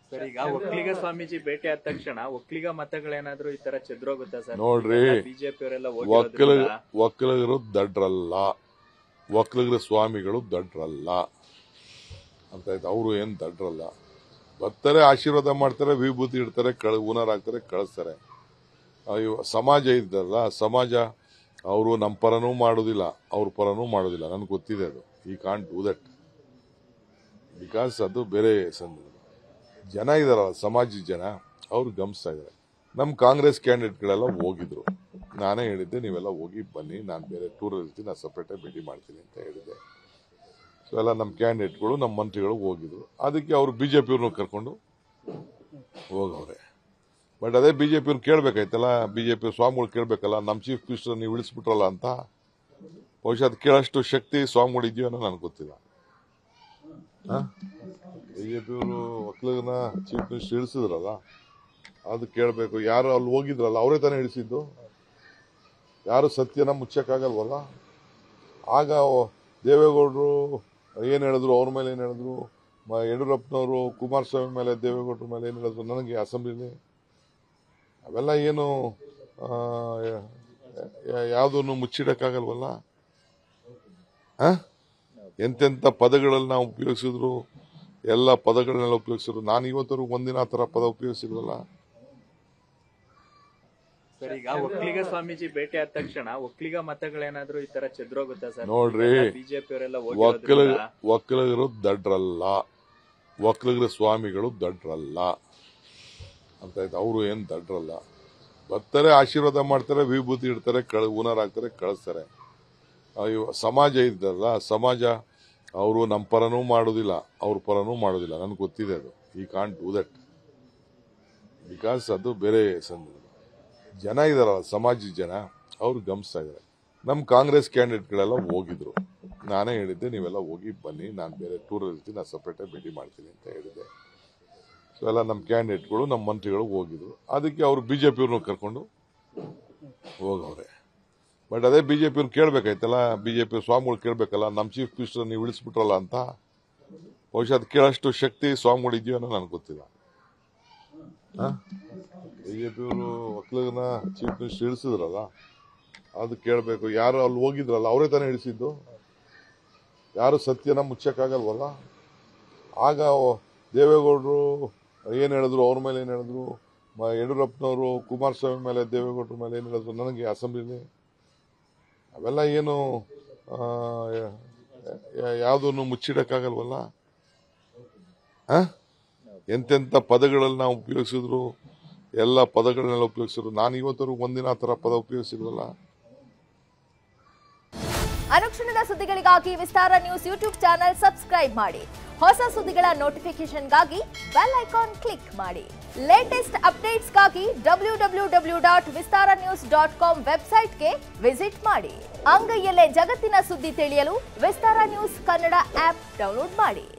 Sir ಈಗ ಒಕ್ಕಲಿಗ ಸ್ವಾಮೀಜಿ ಭೇಟಿ ಆದ ತಕ್ಷಣ ಒಕ್ಕಲಿಗ ಮತಗಳೇನಾದ್ರೂ ಈ ತರ ಚೆದ್ರೋಗುತ್ತಾ ಸರ್ ನೋಡ್ರಿ ಬಿಜೆಪಿ ಅವರೆಲ್ಲ ಒಕ್ಕಲ ಒಕ್ಕಲಿಗರು ದಡ್ರಲ್ಲ ಒಕ್ಕಲಿಗರ ಸ್ವಾಮಿಗಳು ದಡ್ರಲ್ಲ ಅಂತ ಆಯ್ತು ಅವರು ಏನ್ ದಡ್ರಲ್ಲ ಬರ್ತಾರೆ ಆಶೀರ್ವಾದ ಮಾಡ್ತಾರೆ ವಿಭೂತಿ ಇಡ್ತಾರೆ ಕಳ ಉನರ್ ಹಾಕ್ತಾರೆ ಕಳಿಸ್ತಾರೆ ಅಯ್ಯೋ ಸಮಾಜ ಇದ್ದಲ್ಲ ಸಮಾಜ ಅವರು ನಮ್ಮ ಪರನೂ ಮಾಡೋದಿಲ್ಲ ಅವ್ರ ಪರನೂ ಮಾಡೋದಿಲ್ಲ ನನ್ಗೆ ಗೊತ್ತಿದೆ ಅದು ಈ ಕಾಂಟ್ ಡೂ ದಟ್ ಬಿಕಾಸ್ ಅದು ಬೇರೆ ಸಂದರ್ಭ ಜನ ಇದಾರಲ್ಲ ಸಮಾಜದ ಜನ ಅವ್ರು ಗಮನಿಸ್ತಾ ಇದ್ದಾರೆ ನಮ್ಮ ಕಾಂಗ್ರೆಸ್ ಕ್ಯಾಂಡಿಡೇಟ್ಗಳೆಲ್ಲ ಹೋಗಿದ್ರು ನಾನೇ ಹೇಳಿದ್ದೆ ನೀವೆಲ್ಲ ಹೋಗಿ ಬನ್ನಿ ನಾನು ಬೇರೆ ಟೂರಲ್ಲಿ ಇರ್ತೀನಿ ನಾನು ಸಪ್ರೇಟಾಗಿ ಭೇಟಿ ಮಾಡ್ತೀನಿ ಅಂತ ಹೇಳಿದ್ದೆ ಸೊ ಎಲ್ಲ ನಮ್ಮ ಕ್ಯಾಂಡಿಡೇಟ್ಗಳು ನಮ್ಮ ಮಂತ್ರಿಗಳು ಹೋಗಿದ್ರು ಅದಕ್ಕೆ ಅವರು ಬಿ ಜೆ ಪಿಯವ್ರನ್ನ ಕರ್ಕೊಂಡು ಹೋಗವ್ರೆ ಬಟ್ ಅದೇ ಬಿ ಜೆ ಪಿಯವ್ರು ಕೇಳಬೇಕಾಯ್ತಲ್ಲ ಬಿ ಜೆ ಪಿ ಸ್ವಾಮಿಗಳು ಕೇಳಬೇಕಲ್ಲ ನಮ್ಮ ಚೀಫ್ ಮಿನಿಸ್ಟರ್ ನೀವು ಇಳಿಸ್ಬಿಟ್ರಲ್ಲ ಅಂತ ಬಹುಶಃ ಅದು ಕೇಳೋಷ್ಟು ಶಕ್ತಿ ಸ್ವಾಮಿಗಳು ಇದೆಯೋ ಅನ್ನೋ ನನಗೆ ಗೊತ್ತಿಲ್ಲ ಬಿಜೆಪಿಯವರು ಒಕ್ಕಲಿಗನ ಚೀಫ್ ಮಿನಿಸ್ಟರ್ ಇಳಿಸಿದ್ರಲ್ಲ ಅದು ಕೇಳಬೇಕು ಯಾರು ಅಲ್ಲಿ ಹೋಗಿದ್ರಲ್ಲ ಅವರೇ ತಾನೇ ಇಳಿಸಿದ್ದು ಯಾರು ಸತ್ಯನ ಮುಚ್ಚಕ್ಕಾಗಲ್ವಲ್ಲ ಆಗ ದೇವೇಗೌಡರು ಏನು ಹೇಳಿದ್ರು ಅವ್ರ ಮೇಲೆ ಏನು ಹೇಳಿದ್ರು ಮ- ಯಡಿಯೂರಪ್ಪನವರು ಕುಮಾರಸ್ವಾಮಿ ಮೇಲೆ ದೇವೇಗೌಡರ ಮೇಲೆ ಏನು ಹೇಳಿದ್ರು ನನಗೆ ಅಸೆಂಬ್ಲಿಲಿ ಅವೆಲ್ಲ ಏನು ಯಾವುದನ್ನು ಮುಚ್ಚಿಡಕ್ಕಾಗಲ್ವಲ್ಲ ಆ? ಎಂತೆಂಥ ಪದಗಳಲ್ಲಿ ನಾವು ಉಪಯೋಗಿಸಿದ್ರು ಎಲ್ಲ ಪದಗಳನ್ನೆಲ್ಲ ಉಪಯೋಗಿಸಿದ್ರು ನಾನು ಇವತ್ತವರೆಗೂ ಒಂದಿನ ಆ ಥರ ಪದ ಉಪಯೋಗಿಸಿಲ್ವಲ್ಲ ಸರ್ ಈಗ ಒಕ್ಕಲಿಗ ಸ್ವಾಮೀಜಿ ಭೇಟಿ ಆದ ತಕ್ಷಣ ಒಕ್ಕಲಿಗ ಮತಗಳೇನಾದ್ರೂ ಈ ತರ ಚೆದ್ರೋಗುತ್ತಾ ಸರ್ ನೋಡ್ರಿ ಬಿಜೆಪಿ ಅವರೆಲ್ಲ ಒಕ್ಕಲಿಗ ಒಕ್ಕಲಿಗರು ದಡ್ರಲ್ಲ ಒಕ್ಕಲಿಗರ ಸ್ವಾಮಿಗಳು ದಡ್ರಲ್ಲ ಅಂತ ಆಯ್ತು ಅವರು ಏನ್ ದಡ್ರಲ್ಲ ಬರ್ತಾರೆ ಆಶೀರ್ವಾದ ಮಾಡ್ತಾರೆ ವಿಭೂತಿ ಇಡ್ತಾರೆ ಕಳ ಉನರ್ ಹಾಕ್ತಾರೆ ಕಳಿಸ್ತಾರೆ ಅಯ್ಯೋ ಸಮಾಜ ಇದ್ದಲ್ಲ ಸಮಾಜ ಅವರು ನಮ್ಮ ಪರನೂ ಮಾಡೋದಿಲ್ಲ ಅವ್ರ ಪರನೂ ಮಾಡೋದಿಲ್ಲ ನನ್ಗೆ ಗೊತ್ತಿದೆ ಅದು ಈ ಕಾಂಟ್ ಡೂ ದಟ್ ಬಿಕಾಸ್ ಅದು ಬೇರೆ ಸಂದರ್ಭ ಜನ ಇದಾರಲ್ಲ ಸಮಾಜದ ಜನ ಅವ್ರು ಗಮನಿಸ್ತಾ ಇದ್ದಾರೆ ನಮ್ಮ ಕಾಂಗ್ರೆಸ್ ಕ್ಯಾಂಡಿಡೇಟ್ಗಳೆಲ್ಲ ಹೋಗಿದ್ರು ನಾನೇ ಹೇಳಿದ್ದೆ ನೀವೆಲ್ಲ ಹೋಗಿ ಬನ್ನಿ ನಾನು ಬೇರೆ ಟೂರಲ್ಲಿ ಇರ್ತೀನಿ ನಾನು ಸಪ್ರೇಟಾಗಿ ಭೇಟಿ ಮಾಡ್ತೀನಿ ಅಂತ ಹೇಳಿದ್ದೆ ಸೊ ಎಲ್ಲ ನಮ್ಮ ಕ್ಯಾಂಡಿಡೇಟ್ಗಳು ನಮ್ಮ ಮಂತ್ರಿಗಳು ಹೋಗಿದ್ರು ಅದಕ್ಕೆ ಅವರು ಬಿ ಜೆ ಪಿಯವ್ರನ್ನ ಕರ್ಕೊಂಡು ಹೋಗವ್ರೆ ಬಟ್ ಅದೇ ಬಿ ಜೆ ಪಿಯವ್ರು ಕೇಳಬೇಕಾಯ್ತಲ್ಲ ಬಿ ಜೆ ಪಿ ಸ್ವಾಮಿಗಳು ಕೇಳಬೇಕಲ್ಲ ನಮ್ಮ ಚೀಫ್ ಮಿನಿಸ್ಟರ್ ನೀವು ಇಳಿಸ್ಬಿಟ್ರಲ್ಲ ಅಂತ ಬಹುಶಃ ಅದು ಕೇಳೋಷ್ಟು ಶಕ್ತಿ ಸ್ವಾಮಿಗಳು ಇದೆಯೋ ಅನ್ನೋ ನನಗೆ ಗೊತ್ತಿಲ್ಲ ಬಿಜೆಪಿಯವರು ಒಕ್ಕಲಿಗನ ಚೀಫ್ ಮಿನಿಸ್ಟರ್ ಇಳಿಸಿದ್ರಲ್ಲ ಅದು ಕೇಳಬೇಕು ಯಾರು ಅಲ್ಲಿ ಹೋಗಿದ್ರಲ್ಲ ಅವರೇ ತಾನೇ ಇಳಿಸಿದ್ದು ಯಾರು ಸತ್ಯನ ಮುಚ್ಚಕ್ಕಾಗಲ್ವಲ್ಲ ಆಗ ದೇವೇಗೌಡರು ಏನು ಹೇಳಿದ್ರು ಅವ್ರ ಮೇಲೆ ಏನು ಹೇಳಿದ್ರು ಮ- ಯಡಿಯೂರಪ್ಪನವರು ಕುಮಾರಸ್ವಾಮಿ ಮೇಲೆ ದೇವೇಗೌಡರ ಮೇಲೆ ಏನು ಹೇಳಿದ್ರು ನನಗೆ ಅಸೆಂಬ್ಲಿಲಿ ಅವೆಲ್ಲ ಏನು ಯಾವುದನ್ನು ಮುಚ್ಚಿಡಕ್ಕಾಗಲ್ವಲ್ಲ ಆ? ಎಂತೆಂಥ ಪದಗಳಲ್ಲಿ ನಾವು ಉಪಯೋಗಿಸಿದ್ರು ಎಲ್ಲ ಪದಗಳನ್ನೆಲ್ಲ ಉಪಯೋಗಿಸಿದ್ರು ನಾನು ಇವತ್ತವರೆಗೂ ಒಂದಿನ ಆ ಥರ ಪದ ಉಪಯೋಗಿಸಿಲ್ವಲ್ಲ ಅನುಕ್ಷಣದ ಸುದ್ದಿಗಳಿಗಾಗಿ Vistara news YouTube channel subscribe ಮಾಡಿ ಹೊಸ ಸುದ್ದಿಗಳ ನೋಟಿಫಿಕೇಶನ್ಗಾಗಿ ಬೆಲ್ ಐಕಾನ್ ಕ್ಲಿಕ್ ಮಾಡಿ ಲೇಟೆಸ್ಟ್ ಅಪ್ಡೇಟ್ಸ್ಗಾಗಿ W W W dot Vistara news dot com ವೆಬ್ಸೈಟ್ಗೆ ವಿಸಿಟ್ ಮಾಡಿ ಅಂಗೈಯಲ್ಲೇ ಜಗತ್ತಿನ ಸುದ್ದಿ ತಿಳಿಯಲು Vistara news Kannada app download ಮಾಡಿ